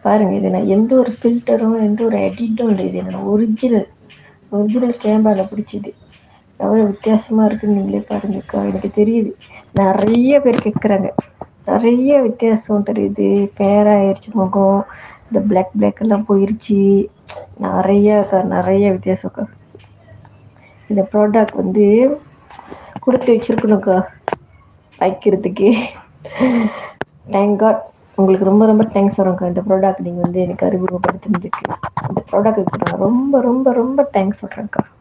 பாருங்க இது நான் எந்த ஒரு ஃபில்டரும் எந்த ஒரு எடிட்டும் இல்லை இது என்னோட ஒரிஜினல் ஒரிஜினல் கேமராவில் பிடிச்சிது எவ்வளோ வித்தியாசமாக இருக்குன்னு நீங்களே பாருங்கக்கா எனக்கு தெரியுது நிறைய பேர் கேட்குறாங்க நிறைய வித்தியாசம் தெரியுது ஃபேர் ஆயிடுச்சு முகம் இந்த பிளாக் பிளாக் எல்லாம் போயிருச்சு நிறையக்கா நிறைய வித்தியாசம்க்கா இந்த ப்ராடக்ட் வந்து கொடுத்து வச்சிருக்கணும்க்கா வைக்கிறதுக்கு தேங்க் காட் உங்களுக்கு ரொம்ப ரொம்ப தேங்க்ஸ் வரும்க்கா இந்த ப்ராடக்ட் நீங்கள் வந்து எனக்கு அறிமுகப்படுத்தினதுக்கு இந்த ப்ராடக்ட்டுக்கு நான் ரொம்ப ரொம்ப ரொம்ப தேங்க்ஸ் சொல்கிறேன்க்கா